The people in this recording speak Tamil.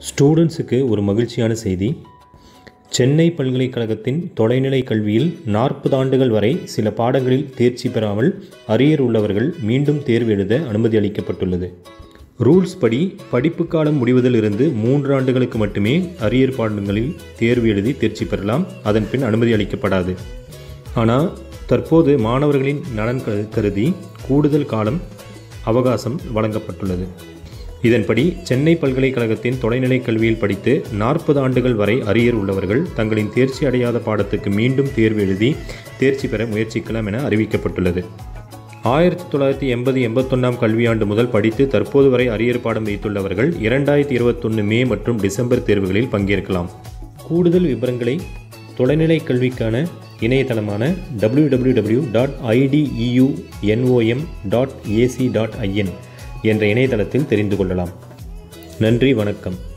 ஸ்டூடெண்ட்ஸுக்கு ஒரு மகிழ்ச்சியான செய்தி சென்னை பல்கலைக்கழகத்தின் தொலைநிலை கல்வியில் நாற்பது ஆண்டுகள் வரை சில பாடங்களில் தேர்ச்சி பெறாமல் அரியர் உள்ளவர்கள் மீண்டும் தேர்வு எழுத அனுமதி அளிக்கப்பட்டுள்ளது ரூல்ஸ் படி படிப்பு காலம் முடிவதிலிருந்து மூன்று ஆண்டுகளுக்கு மட்டுமே அரியர் பாடங்களில் தேர்வு எழுதி தேர்ச்சி பெறலாம் அதன் பின் அனுமதி அளிக்கப்படாது ஆனால் தற்போது மாணவர்களின் நலன் கரு- கருதி கூடுதல் காலம் அவகாசம் வழங்கப்பட்டுள்ளது இதன்படி சென்னை பல்கலைக்கழகத்தின் தொலைநிலை கல்வியில் படித்து நாற்பது ஆண்டுகள் வரை அரியர் உள்ளவர்கள் தங்களின் தேர்ச்சி அடையாத பாடத்துக்கு மீண்டும் தேர்வு எழுதி தேர்ச்சி பெற முயற்சிக்கலாம் என அறிவிக்கப்பட்டுள்ளது ஆயிரத்தி தொள்ளாயிரத்தி எண்பது எண்பத்தொன்னாம் கல்வியாண்டு முதல் படித்து தற்போது வரை அரியர் பாடம் வைத்துள்ளவர்கள் இரண்டாயிரத்தி இருபத்தொன்று மே மற்றும் டிசம்பர் தேர்வுகளில் பங்கேற்கலாம் கூடுதல் விவரங்களை தொலைநிலை கல்விக்கான இணையதளமான www.ideuNOM.ac.in dot dot AC dot IN என்ற இணையதளத்தில் தெரிந்து கொள்ளலாம் நன்றி வணக்கம்